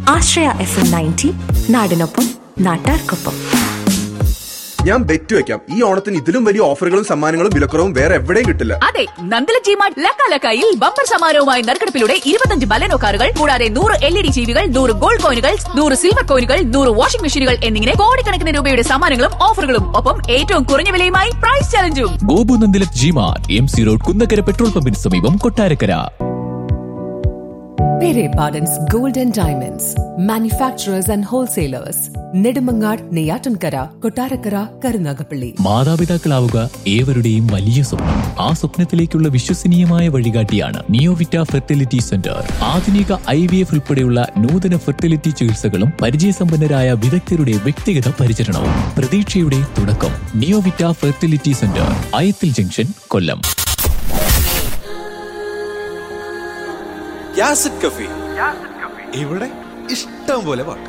ആശ്രയ F M ninety നാടിനൊപ്പം നാട്ടാർക്കൊപ്പം ഞാൻ ബെറ്റ് വെക്കാം ഈ ഓണത്തിന് ഇതിലും വലിയ ഓഫറുകളും സമ്മാനങ്ങളും വിലക്കുറവും വേറെ എവിടെയും കിട്ടില്ല അതെ നന്ദല ജിമാർട്ട് ലക്കാലക്കായിൽ ബമ്പർ സമാരവുമായി നറുക്കെടുപ്പിലൂടെ ഇരുപത്തഞ്ച് ബലനോ കാറുകൾ കൂടാതെ നൂറ് എൽ ഇ ഡി ടിവികൾ നൂറ് ഗോൾഡ് കോയിനുകൾ നൂറ് സിൽവർ കോയിനുകൾ നൂറ് വാഷിംഗ് മെഷീനുകൾ എന്നിങ്ങനെ കോടിക്കണക്കിന് രൂപയുടെ സമ്മാനങ്ങളും ഓഫറുകളും ഒപ്പം ഏറ്റവും കുറഞ്ഞ വിലയുമായി പ്രൈസ് ചലഞ്ചും ഗോപുനന്ദിലത് ജിമാർ M C road Kunnakkara petrol പമ്പിന് സമീപം Kottarakkara Pere Pardon's Golden Diamonds, manufacturers and wholesalers, Nedumangad, Neyatankara, Kotarakara, Karunagapalli. മാതാപിതാക്കളാവുക ഏവരുടെയും വലിയ സ്വപ്നം ആ സ്വപ്നത്തിലേക്കുള്ള വിശ്വസനീയമായ വഴികാട്ടിയാണ് നിയോവിറ്റ ഫെർട്ടിലിറ്റി സെന്റർ ആധുനിക ഐ വി എഫ് ഉൾപ്പെടെയുള്ള നൂതന ഫെർട്ടിലിറ്റി ചികിത്സകളും പരിചയസമ്പന്നരായ വിദഗ്ധരുടെ വ്യക്തിഗത പരിചരണവും പ്രതീക്ഷയുടെ തുടക്കം Neovita fertility centre Ayathil junction Kollam യാസിഡ് കഫി ഇവിടെ ഇഷ്ടം പോലെ പാട്ട്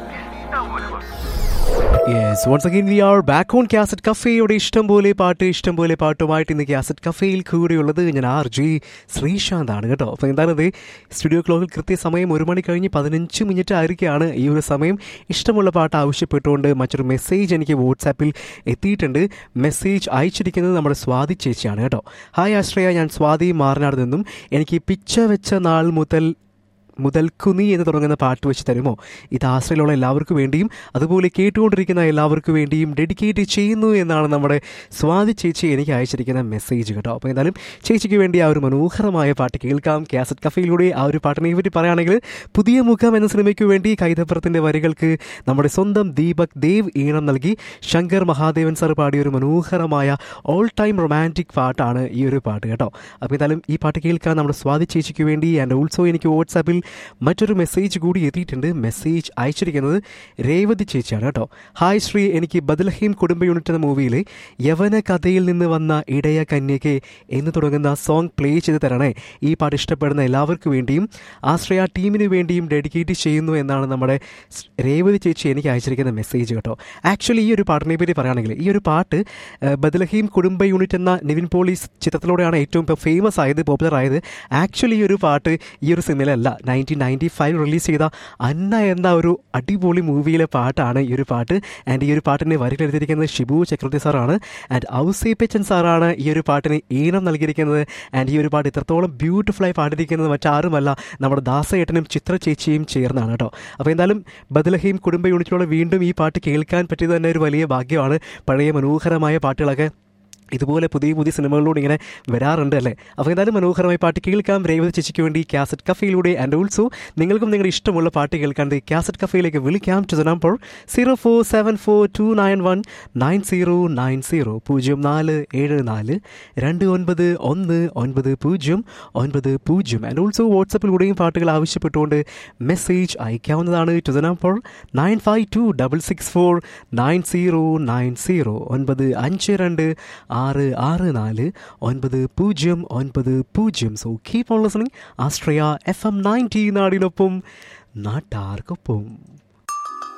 yes once again we are back on cassette കഫേയുടെ ഇഷ്ടം പോലെ പാട്ട് ഇഷ്ടം പോലെ പാട്ടുമായിട്ട് ഇന്ന് കാസറ്റ് കഫേയിൽ കൂടെയുള്ളത് ഞാൻ ആർ ജി ശ്രീശാന്ത് ആണ് കേട്ടോ അപ്പോൾ എന്താണത് സ്റ്റുഡിയോ ക്ലോക്കിൽ കൃത്യസമയം ഒരു മണി കഴിഞ്ഞ് പതിനഞ്ച് മിനിറ്റ് ആയിരിക്കുകയാണ് ഈ ഒരു സമയം ഇഷ്ടമുള്ള പാട്ട് ആവശ്യപ്പെട്ടുകൊണ്ട് മറ്റൊരു മെസ്സേജ് എനിക്ക് വാട്സാപ്പിൽ എത്തിയിട്ടുണ്ട് മെസ്സേജ് അയച്ചിരിക്കുന്നത് നമ്മുടെ സ്വാതി ചേച്ചിയാണ് കേട്ടോ ഹായ് ആശ്രയ ഞാൻ സ്വാതി മാറനാട് നിന്നും എനിക്ക് പിച്ച വെച്ച നാൾ മുതൽ മുതൽ കുനി എന്ന് തുടങ്ങുന്ന പാട്ട് വെച്ച് തരുമോ ഇത് ആശ്രയിലുള്ള എല്ലാവർക്കും വേണ്ടിയും അതുപോലെ കേട്ടുകൊണ്ടിരിക്കുന്ന എല്ലാവർക്കും വേണ്ടിയും ഡെഡിക്കേറ്റ് ചെയ്യുന്നു എന്നാണ് നമ്മുടെ സ്വാതി ചേച്ചി എനിക്ക് അയച്ചിരിക്കുന്ന മെസ്സേജ് കേട്ടോ അപ്പോൾ എന്തായാലും ചേച്ചിക്ക് വേണ്ടി ആ ഒരു മനോഹരമായ പാട്ട് കേൾക്കാം കാസറ്റ് കഫയിലൂടെ ആ ഒരു പാട്ടിനെ പറ്റി പറയുകയാണെങ്കിൽ പുതിയ മുഖം എന്ന സിനിമയ്ക്ക് വേണ്ടി കൈതപ്പുറത്തിൻ്റെ വരികൾക്ക് നമ്മുടെ സ്വന്തം ദീപക് ദേവ് ഈണം നൽകി ശങ്കർ മഹാദേവൻ സാർ പാടിയ ഒരു മനോഹരമായ ഓൾ ടൈം റൊമാൻറ്റിക് പാട്ടാണ് ഈ ഒരു പാട്ട് കേട്ടോ അപ്പോൾ എന്തായാലും ഈ പാട്ട് കേൾക്കാൻ നമ്മുടെ സ്വാതി ചേച്ചിക്ക് വേണ്ടി ആൻഡ് ഓൾസോ എനിക്ക് വാട്സാപ്പിൽ മറ്റൊരു മെസ്സേജ് കൂടി എത്തിയിട്ടുണ്ട് മെസ്സേജ് അയച്ചിരിക്കുന്നത് രേവതി ചേച്ചിയാണ് കേട്ടോ ഹായ് ശ്രീ എനിക്ക് ബദൽഹീം കുടുംബ യൂണിറ്റ് എന്ന മൂവിയിലെ യവന കഥയിൽ നിന്ന് വന്ന ഇടയ കന്യകെ എന്ന് തുടങ്ങുന്ന സോങ് പ്ലേ ചെയ്ത് തരണേ ഈ പാട്ട് ഇഷ്ടപ്പെടുന്ന എല്ലാവർക്കും വേണ്ടിയും ആശ്രയ ടീമിന് വേണ്ടിയും ഡെഡിക്കേറ്റ് ചെയ്യുന്നു എന്നാണ് നമ്മുടെ സ് രേവതി ചേച്ചി എനിക്ക് അയച്ചിരിക്കുന്ന മെസ്സേജ് കേട്ടോ ആക്ച്വലി ഈ ഒരു പാട്ടിനെ പറ്റി പറയുകയാണെങ്കിൽ ഈ ഒരു പാട്ട് ഏഹ്, ബദലഹീം കുടുംബ യൂണിറ്റ് എന്ന നിവിൻ പോളീസ് ചിത്രത്തിലൂടെയാണ് ഏറ്റവും ഇപ്പോൾ ഫേമസ് ആയത് പോപ്പുലർ ആയത് ആക്ച്വലി ഈ ഒരു പാട്ട് ഈ ഒരു സിനിമയിലല്ല നയൻറ്റീൻ നയൻറ്റി ഫൈവ് റിലീസ് ചെയ്ത അന്ന എന്ന ഒരു അടിപൊളി മൂവിയിലെ പാട്ടാണ് ഈ ഒരു പാട്ട് ആൻഡ് ഈ ഒരു പാട്ടിൻ്റെ വരികൾ എഴുതിയിരിക്കുന്നത് ഷിബു ചക്രവർത്തി സാറാണ് ആൻഡ് ഔസേപ്പച്ചൻ സാറാണ് ഈ ഒരു പാട്ടിന് ഈണം നൽകിയിരിക്കുന്നത് ആൻഡ് ഈ ഒരു പാട്ട് ഇത്രത്തോളം ബ്യൂട്ടിഫുള്ളായി പാടിയിരിക്കുന്നത് മറ്റാരുമല്ല നമ്മുടെ ദാസേട്ടനും ചിത്ര ചേച്ചിയും ചേർന്നാണ് കേട്ടോ അപ്പോൾ എന്തായാലും ബദലഹീം കുടുംബ യൂണിറ്റിലൂടെ വീണ്ടും ഈ പാട്ട് കേൾക്കാൻ പറ്റിയത് തന്നെ ഒരു വലിയ ഭാഗ്യമാണ് പഴയ മനോഹരമായ പാട്ടുകളൊക്കെ ഇതുപോലെ പുതിയ പുതിയ സിനിമകളിലൂടെ ഇങ്ങനെ വരാറുണ്ട് അല്ലേ അപ്പോൾ എന്തായാലും മനോഹരമായി പാട്ട് കേൾക്കാം രേവതി ചേച്ചിക്ക് വേണ്ടി കാസറ്റ് കഫയിലൂടെ ആൻഡ് ഓൾസോ നിങ്ങൾക്കും നിങ്ങളുടെ ഇഷ്ടമുള്ള പാട്ട് കേൾക്കാൻ കാസറ്റ് കഫയിലേക്ക് വിളിക്കാം to the number zero four seven four two nine one nine zero nine zero പൂജ്യം നാല് ഏഴ് നാല് രണ്ട് ഒൻപത് ഒന്ന് ഒൻപത് പൂജ്യം ഒൻപത് പൂജ്യം ആൻഡ് ഓൾസോ വാട്സപ്പിലൂടെയും പാട്ടുകൾ ആവശ്യപ്പെട്ടുകൊണ്ട് മെസ്സേജ് അയക്കാവുന്നതാണ് to the number nine five two double six four nine zero nine zero ഒൻപത് അഞ്ച് രണ്ട് ആറ് ആറ് നാല് ഒൻപത് പൂജ്യം ഒൻപത് പൂജ്യം സോ കീപ് ഓൺ ലിസണിങ് ആസ്ട്രയ എഫ് എം നയൻറ്റി നാടിനൊപ്പം നാട്ടാർക്കൊപ്പം